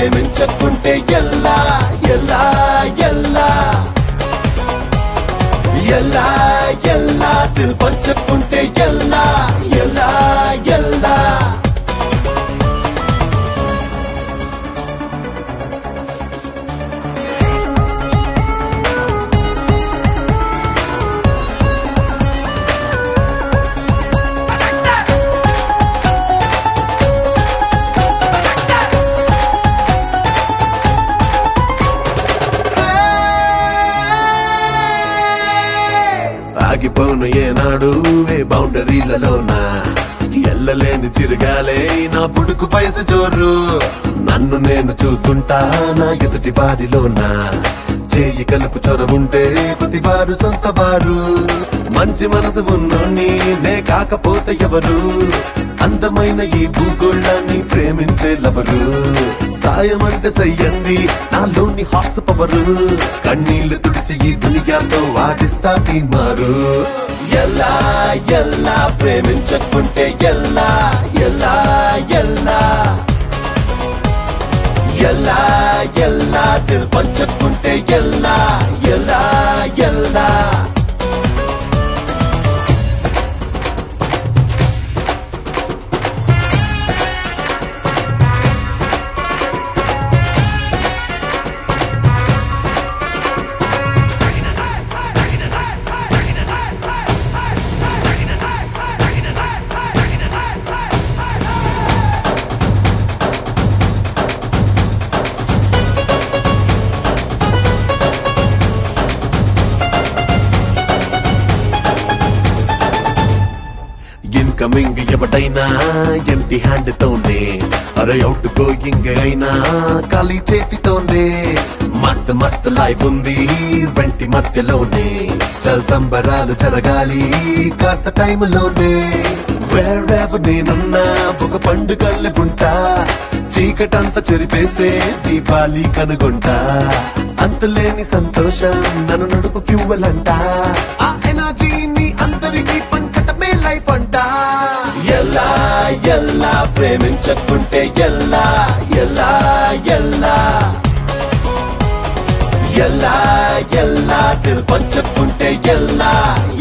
ప్రేమించకుంటే ఎల్లా ఎల్లా ఎల్లా ఎల్లా ఎల్లా దిల్ పంచకుంటే ఎల్లా ఎల్లా ఎల్లా ఆగిపోను ఏనాడు ఏ బౌండరీలలోన ఎల్లలేని చిరగాలే నా పుడుకు వయసు జోరు నన్ను నేను చూస్తుంటా నా ఎదుటి వారిలోన చేయి కలుపు చొరవుంటే ప్రతి వారు సొంత వారు మంచి మనసు ఉన్నోని నే కాకపోతే ఎవరు అందమైన ఈ భూగోళాన్ని ప్రేమించే లవరు సాయం అంటే సయ్యంది నాలోని హాస పవరు కన్నీళ్లు తుడిచి ఈ దునియాతో వాడిస్తా తీమారు ఎల్లా ఎల్లా ప్రేమించకుంటే ఎల్లా ఎల్లా ఎల్లా ఎల్లా ఎల్లా దిల్ పంచకుంటే ఎల్లా ఎల్లా ఎల్లా ఇన్కమింగ్ ఎవడైనా ఎంటి హ్యాండ్ తోనే అరే అవుట్ గోయింగ్ అయినా ఖాళీ చేతితోనే మస్త్ మస్త్ లైఫ్ ఉంది వెంటి మధ్యలోనే చల్ సంబరాలు జరగాలి కాస్త టైంలోనే వేరెవర్ నేనున్నా ఒక పండుగల్ని ఉంటా చీకటంతా చెరిపేసే దీపాలి కనుగొంటా అంతులేని సంతోషం నన్ను నడుపు ఫ్యూవల్ అంట ఆ ఎనర్జీని అందరికీ పంచటమే లైఫ్ అంట ఎల్లా ఎల్లా ప్రేమించకుంటే ఎల్లా ఎల్లా ఎల్లా ఎల్లా ఎల్లా దిల్ పంచకుంటే ఎల్లా